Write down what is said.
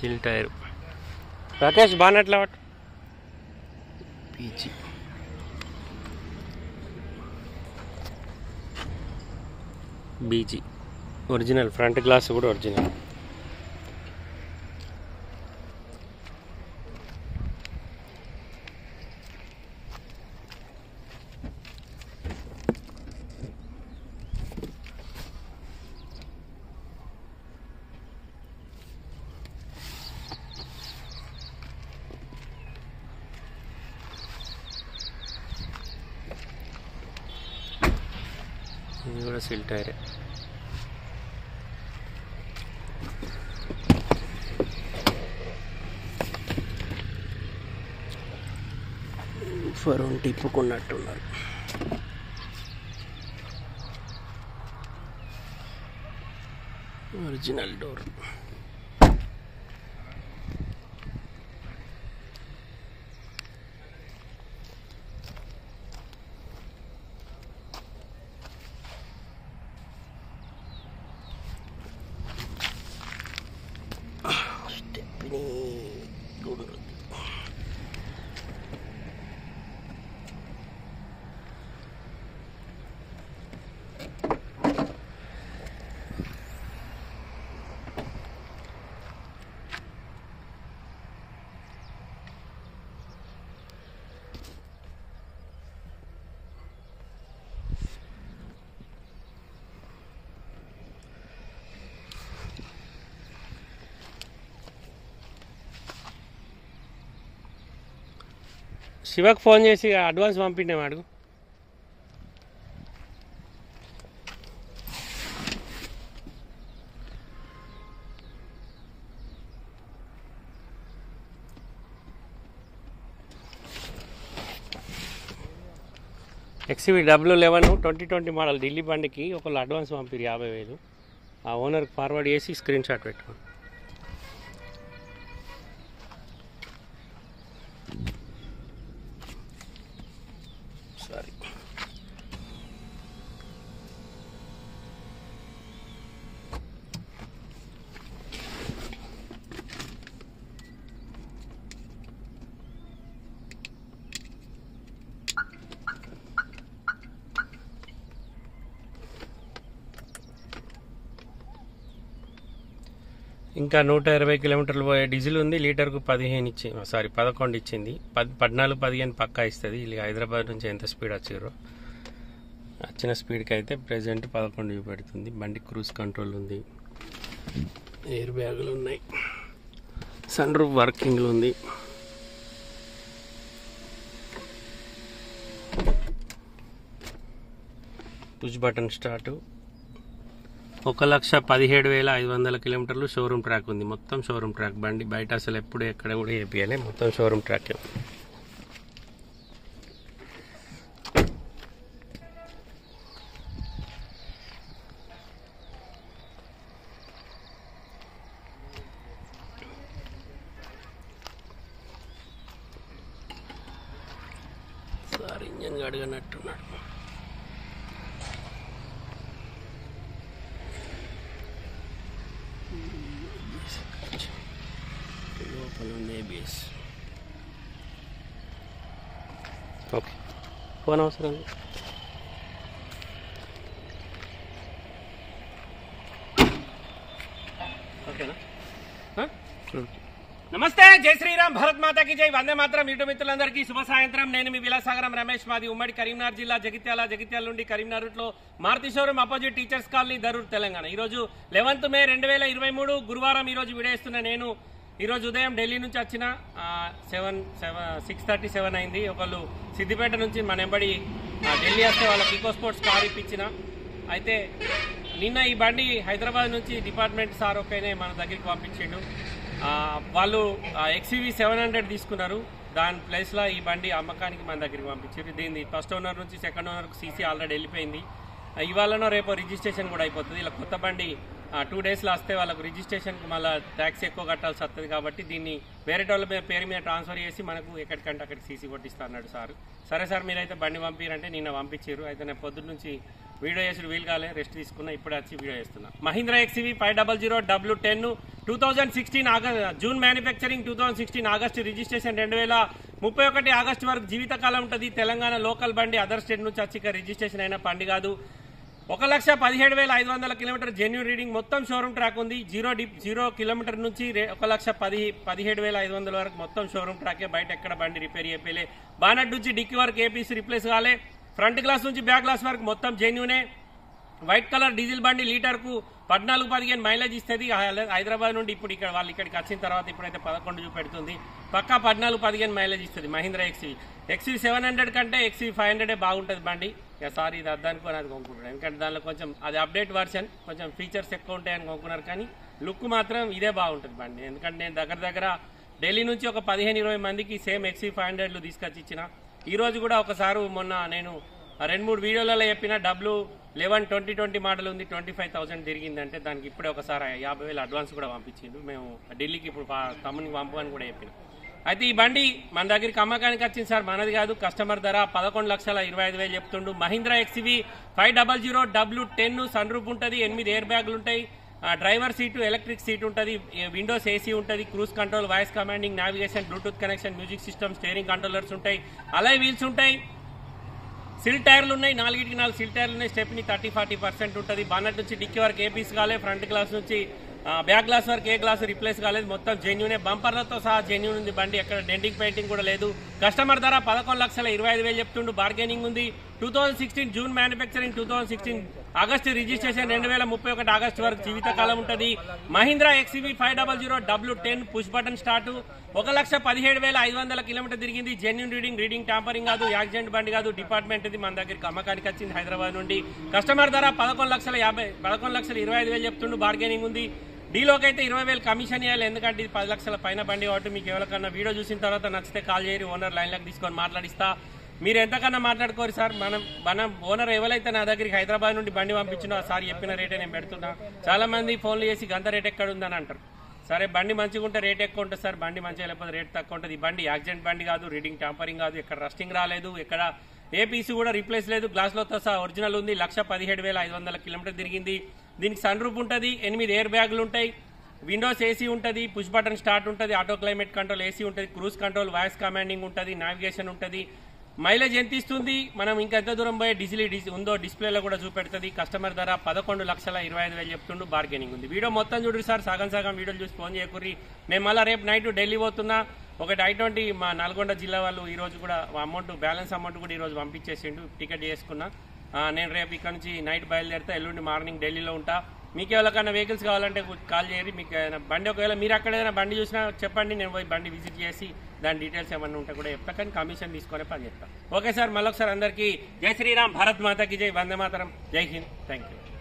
సిల్ tyre Rakesh బానట్లా పట్టు పీచి బీజీ ఒరిజినల్ ఫ్రంట్ గ్లాస్ కూడా ఒరిజినల్ ఇది కూడా సిల్ టైరే ఫరుణ్ తిప్పుకున్నట్టున్నారు ఒరిజినల్ డోర్ స్టెప్ని గుండ్రది శివకు ఫోన్ చేసి అడ్వాన్స్ పంపిండే అడుగు XUV W eleven twenty twenty model Delhi బండికి ఒకళ్ళు అడ్వాన్స్ పంపిరు యాభై వేలు ఆ ఓనర్కి ఫార్వర్డ్ చేసి స్క్రీన్ షాట్ పెట్టుకోండి సారీ ఇంకా నూట ఇరవై కిలోమీటర్లు పోయే డీజిల్ ఉంది లీటర్కు పదిహేను ఇచ్చి సారీ పదకొండు ఇచ్చింది పద్ పద్నాలుగు పదిహేను పక్కా ఇస్తుంది ఇది హైదరాబాద్ నుంచి ఎంత స్పీడ్ వచ్చారో వచ్చిన స్పీడ్కి అయితే ప్రజెంట్ పదకొండు చూపెడుతుంది బండి క్రూజ్ కంట్రోల్ ఉంది ఎయిర్ బ్యాగులు ఉన్నాయి సన్ రూఫ్ వర్కింగ్లో ఉంది పుష్ బటన్ స్టార్ట్ ఒక లక్ష పదిహేడు వేల ఐదు వందల కిలోమీటర్లు షోరూమ్ ట్రాక్ ఉంది మొత్తం షోరూమ్ ట్రాక్ బండి బయట అసలు ఎప్పుడు ఎక్కడ కూడా వేపియాలి మొత్తం షోరూమ్ ట్రాక్ సారీ ఇంజన్ అడగనట్టున్నాడు లోపల ఉంది ఏబిఎస్ ఓకే ఫోన్ అవసరం లేదు. ఓకేనా ఆ? నమస్తే జై శ్రీరామ్ భరత్ మాతాకి జై వందే మాత్రం యూట్యూబ్ మిత్రులందరికీ శుభ సాయంత్రం నేను మీ విలాసాగరం రమేష్ మాది ఉమ్మడి కరీంనగర్ జిల్లా జగిత్యాల జగిత్యాల నుండి కరీంనగర్ రూట్ లో Maruti showroom opposite teachers colony Darur Telangana ఈ రోజు లెవెన్త్ మే రెండు వేల ఇరవై మూడు గురువారం ఈ రోజు విడేస్తున్న నేను ఈ రోజు ఉదయం ఢిల్లీ నుంచి వచ్చిన seven seven six thirty seven అయింది ఒకళ్ళు సిద్దిపేట నుంచి మన ఎంబడి ఆ, ఢిల్లీ వస్తే వాళ్ళకి ఈకో స్పోర్ట్స్ కార్ ఇప్పించిన అయితే నిన్న ఈ బండి హైదరాబాద్ నుంచి డిపార్ట్మెంట్ సార్ ఒకనే మన దగ్గరికి పంపించిండు ఆ, వాళ్ళు ఎక్స్యూవీ సెవెన్ హండ్రెడ్ తీసుకున్నారు దాని ప్లేస్లో ఈ బండి అమ్మకానికి మన దగ్గరికి పంపించారు దీన్ని ఫస్ట్ ఓనర్ నుంచి సెకండ్ ఓనర్కి సీసీ ఆల్రెడీ వెళ్ళిపోయింది ఆ, ఇవాళనో రేపో రిజిస్ట్రేషన్ కూడా అయిపోతుంది ఇలా కొత్త బండి టూ డేస్లో వస్తే వాళ్ళకు రిజిస్ట్రేషన్కి మళ్ళీ ట్యాక్స్ ఎక్కువ కట్టాల్సి వస్తుంది కాబట్టి దీన్ని వేరే వాళ్ళ మీద- పేరు మీద ట్రాన్స్ఫర్ చేసి మనకు ఎక్కడికంటే అక్కడికి సీసీ కొట్టిస్తా అన్నాడు సార్ సరే సార్ మీరైతే బండి పంపిరంటే నిన్న పంపించారు అయితే నేను పొద్దున్న నుంచి వీడియో చేసుడు వీలు కాలే రెస్ట్ తీసుకున్నా ఇప్పుడు వచ్చి వీడియో చేస్తున్నా Mahindra XUV five double zero W ten two thousand sixteen August June manufacturing two thousand sixteen August registration రెండు వేల ముప్పై ఒకటి ఆగస్టు వరకు జీవితకాలం ఉంటుంది తెలంగాణ లోకల్ బండి అదర్ స్టేట్ నుంచి వచ్చి ఇక్కడ రిజిస్ట్రేషన్ అయిన బండి కాదు ఒక లక్ష పదిహేడు వేల ఐదు వందల కిలోమీటర్ జెన్యున్ రీడింగ్ మొత్తం షోరూమ్ ట్రాక్ ఉంది జీరో డిప్ జీరో కిలోమీటర్ నుంచి రే- ఒక లక్ష పది పదిహేడు వేల ఐదు వందల వరకు మొత్తం షోరూమ్ ట్రాకే బయట ఎక్కడ బండి రిపేర్ చేయలే బానట్ నుంచి డిక్కి వరకు ఏపీసీ రిప్లేస్ కాలే ఫ్రంట్ గ్లాస్ నుంచి బ్యాక్ గ్లాస్ వరకు మొత్తం జెన్యునే వైట్ కలర్ డీజిల్ బండి లీటర్ కు పద్నాలుగు పదిహేను మైలేజ్ ఇస్తుంది హై- హైదరాబాద్ నుండి ఇప్పుడు ఇక్కడ వాళ్ళు ఇక్కడికి వచ్చిన తర్వాత ఇప్పుడైతే పదకొండు చూపెడుతుంది పక్కా పద్నాలుగు పదిహేను మైలేజ్ ఇస్తుంది మహీంద్రా ఎక్సీ ఎక్సీ సెవెన్ హండ్రెడ్ కంటే ఎక్సీ ఫైవ్ హండ్రెడే బాగుంటుంది బండి ఇక సారీ ఇది అద్దానికి అది కొనుక్కుంటున్నాను ఎందుకంటే దానిలో కొంచెం అది అప్డేట్ వర్షన్ కొంచెం ఫీచర్స్ ఎక్కువ ఉంటాయని కొనుక్కున్నారు కానీ లుక్ మాత్రం ఇదే బాగుంటుంది బండి ఎందుకంటే నేను దగ్గర దగ్గర ఢిల్లీ నుంచి ఒక పదిహేను ఇరవై మందికి సేమ్ ఎక్సీ ఫైవ్ హండ్రెడ్లు తీసుకొచ్చి ఇచ్చిన ఈ రోజు కూడా ఒకసారి మొన్న నేను ఆ రెండు మూడు వీడియోలలో చెప్పిన W eleven twenty twenty model ఉంది ట్వంటీ ఫైవ్ థౌసండ్ తిరిగిందంటే దానికి ఇప్పుడే ఒకసారి యాభై వేలు అడ్వాన్స్ కూడా పంపించిండు మేము ఢిల్లీకి ఇప్పుడు పా- తమ్మునికి పంపమని కూడా చెప్పిన అయితే ఈ బండి మన దగ్గరికి అమ్మకానికి వచ్చింది సార్ మనది కాదు కస్టమర్ ధర పదకొండు లక్షల ఇరవై ఐదు వేలు చెప్తుండు Mahindra XUV five double zero W ten sunroof ఉంటుంది ఎనిమిది ఎయిర్ బ్యాగులు ఉంటాయి ఆ, డ్రైవర్ సీటు ఎలక్ట్రిక్ సీట్ ఉంటుంది విండోస్ ఏసీ ఉంటుంది cruise control voice commanding navigation Bluetooth connection music system steering controllers ఉంటాయి అలాయ్ వీల్స్ ఉంటాయి సిల్ టైర్లు ఉన్నాయి నాలుగిటికి నాలుగు సిల్ టైర్లు ఉన్నాయి స్టెప్ని థర్టీ ఫార్టీ పర్సెంట్ ఉంటుంది బానట్ నుంచి డిక్కీ వరకు ఏ పీస్ కాలేదు ఫ్రంట్ గ్లాస్ నుంచి ఆ, బ్యాక్ గ్లాస్ వరకు ఏ గ్లాస్ రిప్లేస్ కాలేదు మొత్తం జెన్యునే బంపర్లతో సహా జెన్యున్ ఉంది బండి ఎక్కడ డెంటింగ్ పెయింటింగ్ కూడా లేదు కస్టమర్ ధర పదకొండు లక్షల ఇరవై ఐదు వేలు చెప్తుండు బార్గెనింగ్ ఉంది two thousand sixteen June manufacturing two thousand sixteen August registration రెండు వేల ముప్పై ఒకటి ఆగస్టు వరకు జీవితకాలం ఉంటుంది Mahindra XUV five double zero W ten push button start ఒక లక్ష పదిహేడు వేల ఐదు వందల కిలోమీటర్ తిరిగింది జెన్యున్ రీడింగ్ రీడింగ్ టాంపరింగ్ కాదు యాక్సిడెంట్ బండి కాదు డిపార్ట్మెంట్ ఇది మన దగ్గరికి అమ్మకానికి వచ్చింది హైదరాబాద్ నుండి కస్టమర్ ధర పదకొండు లక్షల యాభై పదకొండు లక్షల ఇరవై ఐదు వేలు చెప్తుండు బార్గెనింగ్ ఉంది డీలోకి అయితే ఇరవై వేలు కమిషన్ ఇవ్వాలి ఎందుకంటే ఇది పది లక్షల పైన బండి కాబట్టి మీకు ఎవరికన్నా వీడియో చూసిన తర్వాత నచ్చితే కాల్ చేయరు ఓనర్ లైన్లోకి తీసుకొని మాట్లాడిస్తా మీరు ఎంతకన్నా మాట్లాడుకోరు సార్ మనం మనం ఓనర్ ఎవరైతే నా దగ్గరికి హైదరాబాద్ నుండి బండి పంపించినో ఆ సార్ చెప్పిన రేటే నేను పెడుతున్నా చాలా మంది ఫోన్లు చేసి గంత రేట్ ఎక్కడ ఉందని అంటారు సరే బండి మంచిగా ఉంటే రేట్ ఎక్కువ ఉంటుంది సార్ బండి మంచిగా లేకపోతే రేట్ తక్కువ ఉంటుంది ఈ బండి యాక్సిడెంట్ బండి కాదు రీడింగ్ టాంపరింగ్ కాదు ఎక్కడ రస్టింగ్ రాలేదు ఎక్కడ ఏ పీసీ కూడా రీప్లేస్ లేదు గ్లాస్ లతో సహా ఒరిజినల్ ఉంది లక్ష పదిహేడు వేల ఐదు వందల కిలోమీటర్ తిరిగింది దీనికి సన్ రూప్ ఉంటుంది ఎనిమిది ఎయిర్ బ్యాగులు ఉంటాయి విండోస్ ఏసీ ఉంటుంది పుష్ బటన్ స్టార్ట్ ఉంటుంది ఆటో క్లైమేట్ కంట్రోల్ ఏసీ ఉంటుంది క్రూజ్ కంట్రోల్ వాయిస్ కమాండింగ్ ఉంటుంది నావిగేషన్ ఉంటుంది మైలేజ్ ఎంత ఇస్తుంది మనం ఇంకా ఎంత దూరం పోయే డిజిల్ డిస్ ఉందో డిస్ప్లేలో కూడా చూపెడుతుంది కస్టమర్ ధర పదకొండు లక్షల ఇరవై ఐదు వేలు చెప్తుండు బార్గెనింగ్ ఉంది వీడియో మొత్తం చూడండి సార్ సగం సగం వీడియోలు చూసి ఫోన్ చేయకుర్రి నేను మళ్ళీ రేపు నైట్ ఢిల్లీ పోతున్నా ఒకటి ఐ ట్వంటీ మా నల్గొండ జిల్లా వాళ్ళు ఈ రోజు కూడా అమౌంట్ బ్యాలెన్స్ అమౌంట్ కూడా ఈ రోజు పంపించేసిండు టికెట్ చేసుకున్నా ఆ, నేను రేపు ఇక్కడ నుంచి నైట్ బయలుదేరితే ఎల్లుండి మార్నింగ్ ఢిల్లీలో ఉంటా మీకు ఎవరికైనా వెహికల్స్ కావాలంటే కాల్ చేయరు మీకు ఏదైనా బండి ఒకవేళ మీరు అక్కడ ఏదైనా బండి చూసినా చెప్పండి నేను పోయి బండి విజిట్ చేసి దాని డీటెయిల్స్ ఏమన్నా ఉంటే కూడా చెప్తా కానీ కమిషన్ తీసుకొని పని చేస్తాను ఓకే సార్ మళ్ళొకసారి అందరికీ జై శ్రీరామ్ భారత్ మాతాకి జై వందే మాతరం జై హింద్ థ్యాంక్ యూ